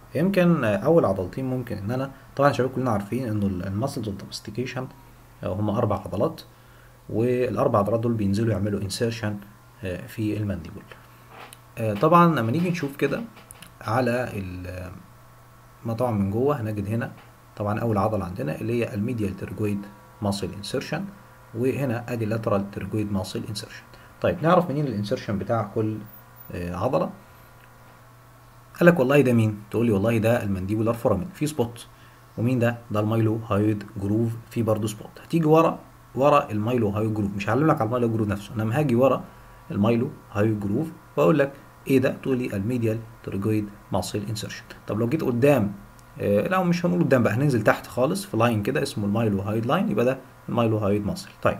يمكن آه، اول عضلتين ممكن ان انا طبعا يا شباب كلنا عارفين انه المسلز اوف دومستيكيشن هم اربع عضلات والاربع عضلات دول بينزلوا يعملوا انسيرشن في المانديبل آه، طبعا لما نيجي نشوف كده على ال- ما طبعا من جوه هنجد هنا طبعا اول عضله عندنا اللي هي الميديال ترجويد ماسل انسيرشن وهنا ادي لاترال ترجويد ماسل انسيرشن طيب نعرف منين الانسيرشن بتاع كل آه، عضله قال لك والله ده مين تقول لي والله ده المانديبولار فورامين في سبوت ومين ده ده المايلو هايد جروف في برضه سبوت هتيجي ورا ورا المايلو هايد جروف مش هعلم لك على المايلو جروف نفسه انما هاجي ورا المايلو هايد جروف واقول لك ايه ده تقول لي الميديال ترجويد ماسل انسيرشن طب لو جيت قدام آه لا مش هنقول قدام بقى هننزل تحت خالص في لاين كده اسمه المايلو هايد لاين يبقى ده المايلو هايد ماسل طيب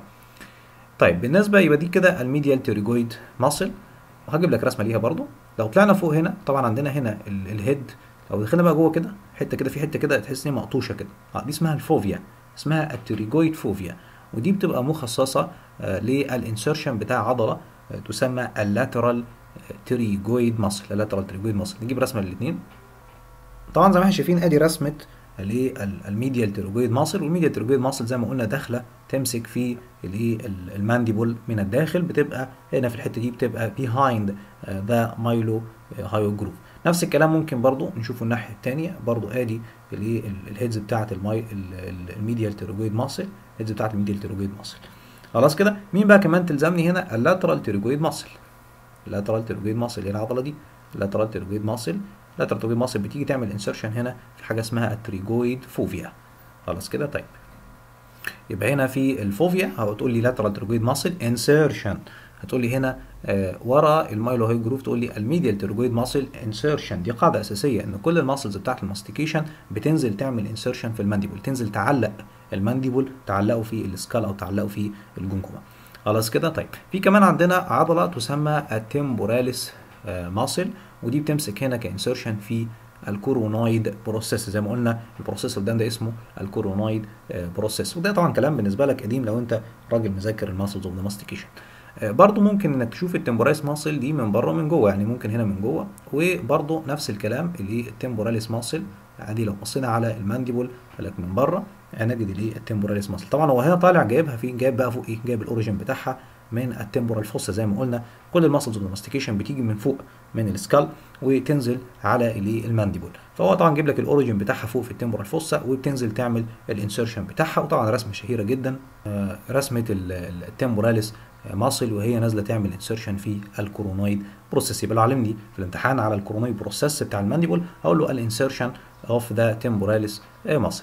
طيب بالنسبه يبقى دي كده الميديال تيريجويد ماسل وهجيب لك رسمه ليها برضو لو طلعنا فوق هنا طبعا عندنا هنا ال- الهيد لو دخلنا بقى جوه كده حته كده في حته كده تحس ان هي مقطوشه كده اه دي اسمها الفوفيا اسمها التيريجويد فوفيا ودي بتبقى مخصصه آه للانسرشن بتاع عضله آه تسمى اللاترال تيريجويد ماسل اللاترال تيريجويد ماسل نجيب رسمه للاثنين طبعا زي ما احنا شايفين ادي رسمه الايه ال- الميديال تيروجويد ماسل والميديال تيروجويد ماسل زي ما قلنا داخله تمسك في الايه ال- المانديبل من الداخل بتبقى هنا في الحته دي بتبقى بيهايند ذا مايلو هايو جروف نفس الكلام ممكن برضو نشوفه الناحيه الثانيه برضو ادي الايه ال- الهيدز بتاعه الماي ال- ال- الميديال تيروجويد ماسل الهيدز بتاعه الميديال تيروجويد ماسل خلاص كده مين بقى كمان تلزمني هنا اللاترال تيروجويد ماسل اللاترال تيروجويد ماسل ايه العضله دي اللاترال تيروجويد ماسل اللاترال تيروجويد ماسل بتيجي تعمل انسرشن هنا في حاجه اسمها التريجويد فوفيا خلاص كده طيب يبقى هنا في الفوفيا هتقول لي لاترال تيروجويد ماسل انسرشن هتقول لي هنا آه ورا المايلو هاي جروف تقول لي الميديال تيروجويد ماسل انسرشن دي قاعده اساسيه ان كل الماسلز بتاعت الماستيكيشن بتنزل تعمل انسرشن في المانديبل تنزل تعلق المانديبل تعلقه في السكال او تعلقه في الجمجمه خلاص كده طيب في كمان عندنا عضله تسمى التمبوراليس ماسل ودي بتمسك هنا كانسرشن في الكورونويد بروسيس زي ما قلنا البروسيس ده, ده اسمه الكورونويد بروسيس وده طبعا كلام بالنسبه لك قديم لو انت راجل مذاكر الماسلز اوف ذا ماستيكيشن برضو ممكن انك تشوف التمبوراليس ماسل دي من بره ومن جوه يعني ممكن هنا من جوه وبرضو نفس الكلام اللي التمبوراليس ماسل عادي لو بصينا على المانديبل لك من بره هنجد الايه التمبوراليس ماسل طبعا هو هنا طالع جايبها فين جايب بقى فوق ايه جايب الاوريجن بتاعها من التمبورال فوسا زي ما قلنا كل الماسلز اوف الماستيكيشن بتيجي من فوق من السكال وتنزل على الايه المانديبل فهو طبعا جايب لك الاوريجن بتاعها فوق في التمبورال فوسا وبتنزل تعمل الانسرشن بتاعها وطبعا رسمه شهيره جدا آه رسمه التمبوراليس ماسل وهي نازله تعمل انسرشن في الكورونويد بروسيس يبقى لو علمني في الامتحان على الكورونويد بروسيس بتاع المانديبل اقول له الانسرشن اوف ذا تمبوراليس ماسل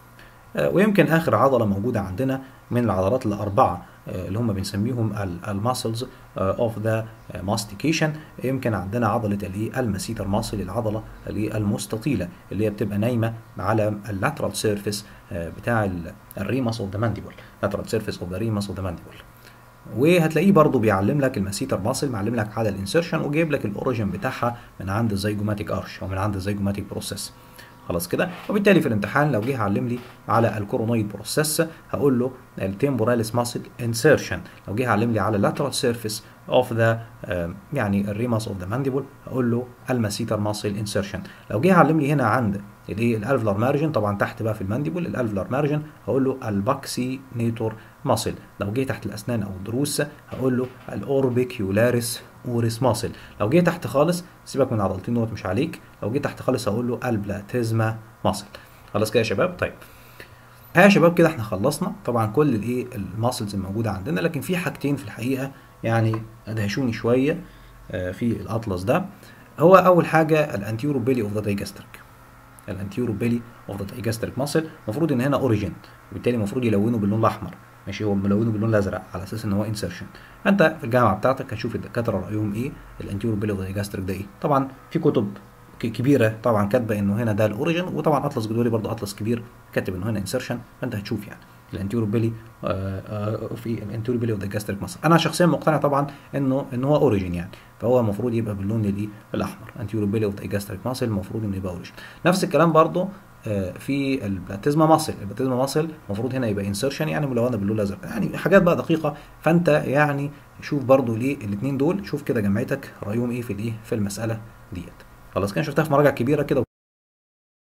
ويمكن اخر عضله موجوده عندنا من العضلات الاربعه اللي هم بنسميهم الماسلز اوف ذا ماستيكيشن يمكن عندنا عضله الايه المسيتر ماسل العضله اللي المستطيله اللي هي بتبقى نايمه على اللاترال سيرفيس بتاع الريماس اوف ذا مانديبل لاترال سيرفيس اوف ذا ريماس اوف ذا مانديبل وهتلاقيه برضو بيعلم لك المسيتر ماسل معلم لك على الانسرشن وجايب لك الاوريجن بتاعها من عند الزيجوماتيك ارش او من عند الزيجوماتيك بروسيس خلاص كده وبالتالي في الامتحان لو جه علم لي على الكورونويد بروسيس هقول له التمبوراليس ماسل انسرشن لو جه علم لي على اللاترال سيرفيس اوف ذا يعني الريماس اوف ذا مانديبل هقول له المسيتر ماسل انسرشن لو جه علم لي هنا عند الايه الالفلر مارجن طبعا تحت بقى في المانديبل الالفلر مارجن هقول له الباكسي نيتور ماسل لو جه تحت الاسنان او الضروس هقول له الاوربيكيولاريس اوريس ماسل لو جه تحت خالص سيبك من العضلتين دوت مش عليك لو جه تحت خالص هقول له البلاتيزما ماسل خلاص كده يا شباب طيب ها يا شباب كده احنا خلصنا طبعا كل الايه الماسلز الموجوده عندنا لكن في حاجتين في الحقيقه يعني ادهشوني شويه في الاطلس ده هو اول حاجه الانتيورو بيلي اوف ذا دايجاستريك الانتيورو بيلي اوف ذا دايجاستريك ماسل المفروض ان هنا اوريجين وبالتالي المفروض يلونه باللون الاحمر ماشي هو ملونه باللون الازرق على اساس ان هو انسرشن انت في الجامعه بتاعتك هتشوف الدكاتره رايهم ايه الانتيورو بيلي اوف ذا دايجاستريك ده ايه طبعا في كتب كبيره طبعا كاتبه انه هنا ده الاوريجن وطبعا اطلس جدولي برضه اطلس كبير كاتب انه هنا انسرشن فانت هتشوف يعني الانتيورو بيلي في الانتيورو بيلي اوف ذا جاستريك ماسل انا شخصيا مقتنع طبعا انه ان هو اوريجن يعني فهو المفروض يبقى باللون الايه الاحمر انتيورو بيلي اوف ذا جاستريك ماسل المفروض انه يبقى اوريجن نفس الكلام برضه في البلاتيزما ماسل البلاتيزما ماسل المفروض هنا يبقى انسرشن يعني ملونه باللون الازرق يعني حاجات بقى دقيقه فانت يعني شوف برضو ليه الاثنين دول شوف كده جمعيتك رايهم ايه في الايه في المساله ديت خلاص كده شفتها في مراجع كبيره كده